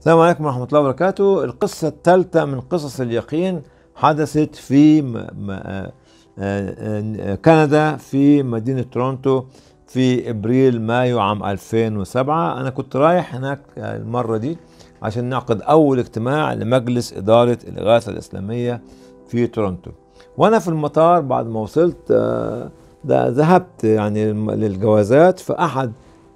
السلام عليكم ورحمة الله وبركاته القصة الثالثة من قصص اليقين حدثت في م... م... آه، آه، كندا في مدينة تورونتو في ابريل مايو عام 2007 انا كنت رايح هناك المرة دي عشان نعقد اول اجتماع لمجلس ادارة الاغاثة الاسلامية في تورونتو وانا في المطار بعد ما وصلت آه، ده ذهبت يعني للجوازات فاحد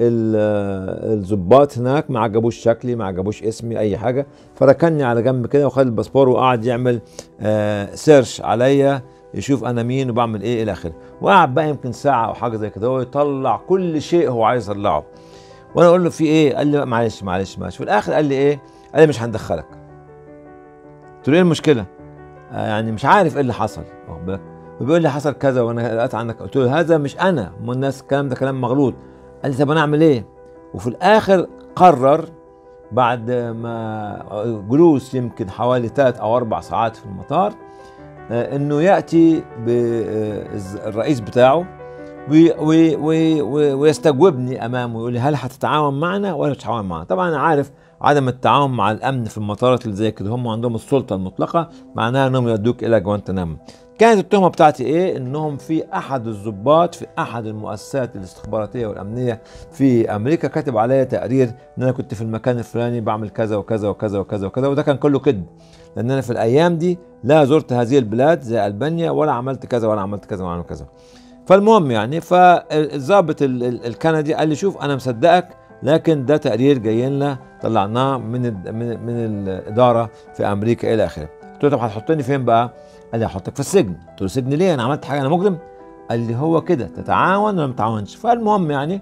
ال- الضباط هناك ما عجبوش شكلي ما عجبوش اسمي اي حاجه فركني على جنب كده وخد الباسبور وقعد يعمل آه سيرش عليا يشوف انا مين وبعمل ايه الى اخره وقعد بقى يمكن ساعه او حاجه زي كده هو يطلع كل شيء هو عايز يطلعه وانا اقول له في ايه قال لي معلش معلش معلش في الاخر قال لي ايه قال لي مش هندخلك قلت له ايه المشكله آه يعني مش عارف ايه اللي حصل واخد بالك وبيقول لي حصل كذا وانا قرأت عنك قلت له هذا مش انا مو الناس الكلام ده كلام مغلوط قال لي طب انا اعمل ايه وفي الاخر قرر بعد ما جلوس يمكن حوالي ثلاث او اربع ساعات في المطار آه، انه ياتي بالرئيس بتاعه وي- وي- وي- وي- ويستجوبني امامه يقول لي هل هتتعاون معنا ولا مش هتتعاون معنا؟ طبعا انا عارف عدم التعاون مع الامن في المطارات اللي زي كده هم عندهم السلطه المطلقه معناها انهم يودوك الى جوانتنامو. كانت التهمه بتاعتي ايه؟ انهم في احد الضباط في احد المؤسسات الاستخباراتيه والامنيه في امريكا كاتب عليا تقرير ان انا كنت في المكان الفلاني بعمل كذا وكذا وكذا وكذا وكذا وده كان كله كذب لان انا في الايام دي لا زرت هذه البلاد زي البانيا ولا عملت كذا ولا عملت كذا ولا عملت كذا. فالمهم يعني فالضابط ال- ال- الكندي قال لي شوف انا مصدقك لكن ده تقرير جاي لنا طلعناه من ال من, من الاداره في امريكا الى اخره قلت له طب هتحطني فين بقى قال لي هحطك في السجن قلت له سجن ليه انا عملت حاجه انا مجرم قال لي هو كده تتعاون ولا ما تتعاونش فالمهم يعني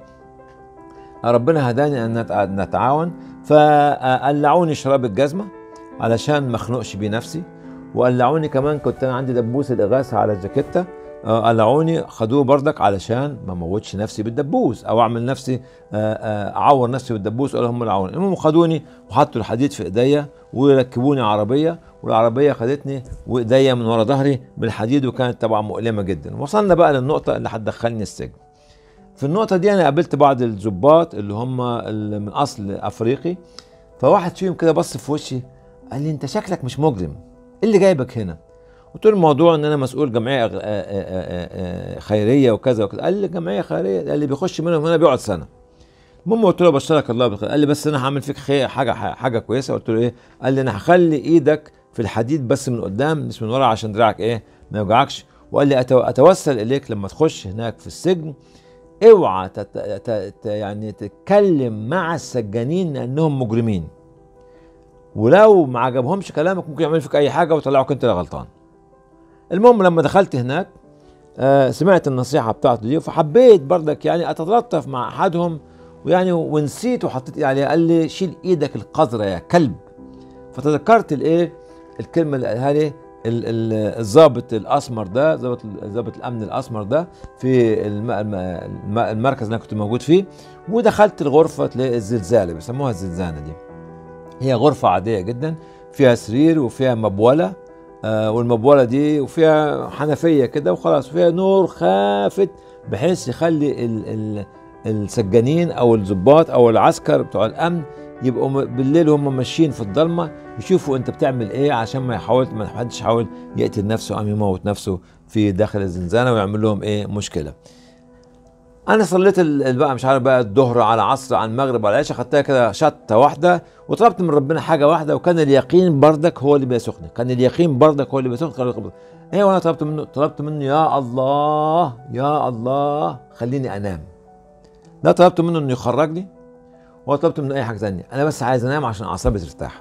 ربنا هداني ان نت- نتعاون فقلعوني شراب الجزمه علشان ما اخنقش بيه نفسي وقلعوني كمان كنت انا عندي دبوس الاغاثه على الجاكيته آه، قلعوني خدوه بردك علشان ما موتش نفسي بالدبوس او اعمل نفسي آه، آه، اعور نفسي بالدبوس ولا هم العون المهم خدوني وحطوا الحديد في ايديا وركبوني عربيه والعربيه خدتني وايديا من ورا ظهري بالحديد وكانت طبعا مؤلمه جدا وصلنا بقى للنقطه اللي هتدخلني السجن في النقطة دي أنا قابلت بعض الضباط اللي هم اللي من أصل أفريقي فواحد فيهم كده بص في وشي قال لي أنت شكلك مش مجرم إيه اللي جايبك هنا؟ قلت له الموضوع ان انا مسؤول جمعيه أغ- آ- آ- آ- آ- خيريه وكذا وكذا قال لي جمعيه خيريه قال لي بيخش منهم هنا بيقعد سنه المهم قلت له بشرك الله بالخير قال لي بس انا هعمل فيك خير حاجه حاجه كويسه قلت له ايه قال لي انا هخلي ايدك في الحديد بس من قدام مش من ورا عشان دراعك ايه ما يوجعكش وقال لي أتو- اتوسل اليك لما تخش هناك في السجن اوعى تت... ت... ت... يعني تتكلم مع السجانين لانهم مجرمين ولو ما عجبهمش كلامك ممكن يعملوا فيك اي حاجه ويطلعوك انت اللي غلطان المهم لما دخلت هناك آه سمعت النصيحه بتاعته دي فحبيت برضك يعني اتلطف مع احدهم ويعني ونسيت وحطيت يعني قال لي شيل ايدك القذره يا كلب فتذكرت الايه الكلمه اللي قالها لي ال- ال- الضابط الاسمر ده ضابط ضابط الامن الاسمر ده في الم- الم- الم- المركز اللي انا كنت موجود فيه ودخلت الغرفه الزلزال بيسموها الزلزانه دي هي غرفه عاديه جدا فيها سرير وفيها مبوله آه والمبوله دي وفيها حنفيه كده وخلاص فيها نور خافت بحيث يخلي ال ال السجانين او الضباط او العسكر بتوع الامن يبقوا م- بالليل هم ماشيين في الضلمه يشوفوا انت بتعمل ايه عشان ما يحاول ما حدش يحاول يقتل نفسه او يموت نفسه في داخل الزنزانه ويعمل لهم ايه مشكله. انا صليت ال- ال- بقى مش عارف بقى الظهر على عصر على المغرب على العشاء خدتها كده شطه واحده وطلبت من ربنا حاجه واحده وكان اليقين بردك هو اللي بيسوقني كان اليقين بردك هو اللي بيسوقني ايه وانا طلبت منه طلبت منه يا الله يا الله خليني انام لا طلبت منه انه يخرجني ولا طلبت منه اي حاجه ثانيه انا بس عايز انام عشان اعصابي ترتاح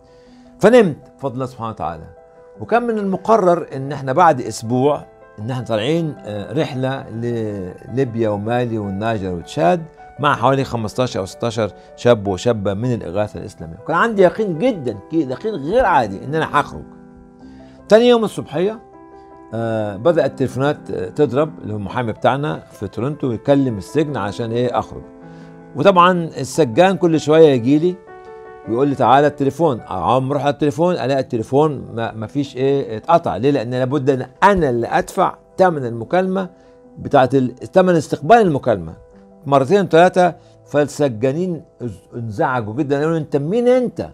فنمت بفضل الله سبحانه وتعالى وكان من المقرر ان احنا بعد اسبوع ان احنا طالعين آه، رحله لليبيا ومالي والنيجر وتشاد مع حوالي 15 او 16 شاب وشابه من الاغاثه الاسلاميه وكان عندي يقين جدا يقين غير عادي ان انا هخرج تاني يوم الصبحيه آه بدات التليفونات آه، تضرب اللي هو المحامي بتاعنا في تورنتو يكلم السجن عشان ايه اخرج وطبعا السجان كل شويه يجي لي ويقول لي تعالى التليفون عم بروح على التليفون الاقي التليفون ما, ما فيش ايه اتقطع ليه لان لابد ان انا اللي ادفع ثمن المكالمه بتاعت ال- ثمن استقبال المكالمه مرتين ثلاثه فالسجانين از- انزعجوا جدا قالوا انت مين انت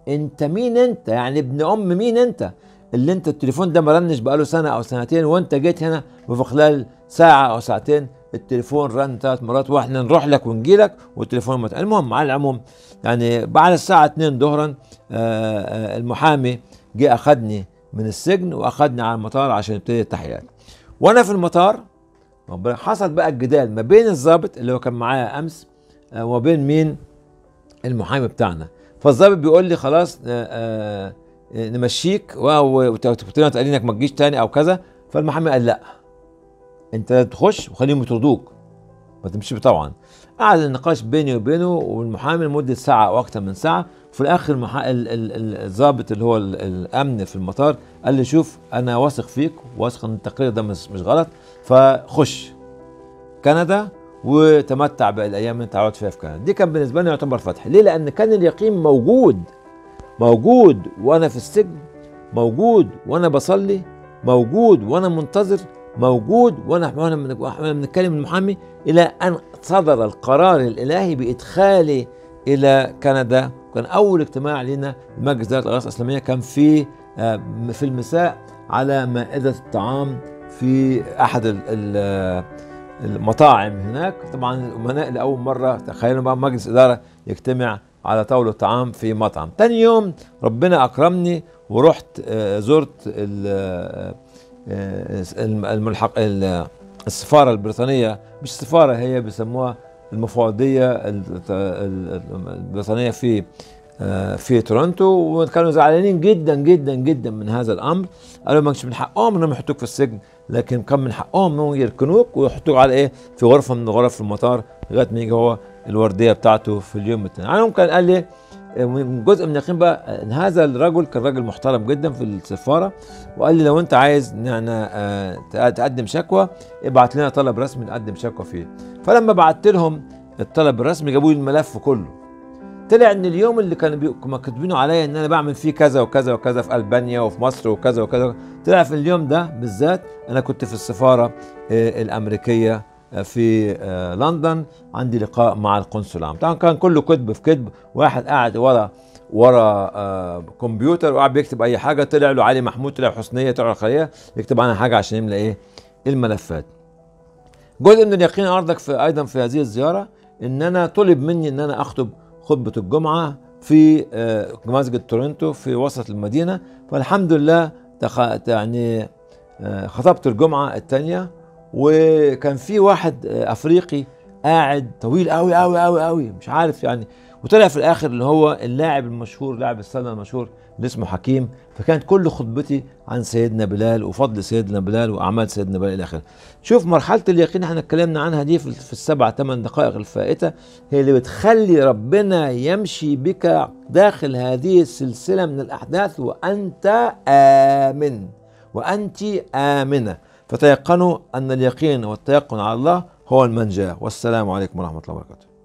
انت مين انت يعني ابن ام مين انت اللي انت التليفون ده مرنش بقاله سنه او سنتين وانت جيت هنا وفي خلال ساعه او ساعتين التليفون رن ثلاث مرات واحنا نروح لك ونجي لك والتليفون مت... المهم على العموم يعني بعد الساعه 2 ظهرا المحامي جه اخذني من السجن واخذني على المطار عشان يبتدي التحقيقات وانا في المطار حصل بقى الجدال ما بين الضابط اللي هو كان معايا امس وما بين مين المحامي بتاعنا فالضابط بيقول لي خلاص آآ آآ نمشيك وتقول لي انك ما تجيش تاني او كذا فالمحامي قال لا انت تخش وخليهم يطردوك ما تمشي طبعا قعد النقاش بيني وبينه والمحامي لمده ساعه او اكثر من ساعه في الاخر المحا... الضابط اللي هو الامن في المطار قال لي شوف انا واثق فيك واثق ان التقرير ده مش, مش غلط فخش كندا وتمتع بالايام اللي انت قعدت فيها في كندا دي كان بالنسبه لي يعتبر فتح ليه لان كان اليقين موجود موجود وانا في السجن موجود وانا بصلي موجود وانا منتظر موجود وانا وانا بنتكلم المحامي الى ان صدر القرار الالهي بادخالي الى كندا كان اول اجتماع لنا لمجلس اداره الاغاثه الاسلاميه كان في في المساء على مائده الطعام في احد المطاعم هناك طبعا الامناء لاول مره تخيلوا بقى مجلس اداره يجتمع على طاوله طعام في مطعم تاني يوم ربنا اكرمني ورحت زرت الملحق السفاره البريطانيه مش سفاره هي بيسموها المفوضيه البريطانيه في في تورونتو وكانوا زعلانين جدا جدا جدا من هذا الامر قالوا مش من حقهم انهم يحطوك في السجن لكن كان من حقهم انهم يركنوك ويحطوك على ايه في غرفه من غرف المطار لغايه ما يجي هو الورديه بتاعته في اليوم الثاني على كان قال لي من جزء من اليقين بقى ان هذا الرجل كان راجل محترم جدا في السفاره وقال لي لو انت عايز ان تقدم شكوى ابعت لنا طلب رسمي نقدم شكوى فيه فلما بعت لهم الطلب الرسمي جابوا لي الملف كله طلع ان اليوم اللي كانوا بي... كاتبينه عليا ان انا بعمل فيه كذا وكذا وكذا في البانيا وفي مصر وكذا وكذا طلع في اليوم ده بالذات انا كنت في السفاره الامريكيه في لندن عندي لقاء مع القنصل العام طبعا كان كله كذب في كذب واحد قاعد ورا ورا كمبيوتر وقاعد بيكتب اي حاجه طلع له علي محمود طلع حسنيه طلع خليه يكتب عنها حاجه عشان يملى ايه الملفات جزء من اليقين ارضك في ايضا في هذه الزياره ان انا طلب مني ان انا اخطب خطبه الجمعه في مسجد تورنتو في وسط المدينه فالحمد لله يعني خطبت الجمعه الثانيه وكان في واحد افريقي قاعد طويل قوي قوي قوي قوي مش عارف يعني وطلع في الاخر اللي هو اللاعب المشهور لاعب السله المشهور اللي اسمه حكيم فكانت كل خطبتي عن سيدنا بلال وفضل سيدنا بلال واعمال سيدنا بلال الى اخره. شوف مرحله اليقين احنا اتكلمنا عنها دي في, في السبع ثمان دقائق الفائته هي اللي بتخلي ربنا يمشي بك داخل هذه السلسله من الاحداث وانت امن وانت امنه فتيقنوا ان اليقين والتيقن على الله هو المنجاه والسلام عليكم ورحمه الله وبركاته.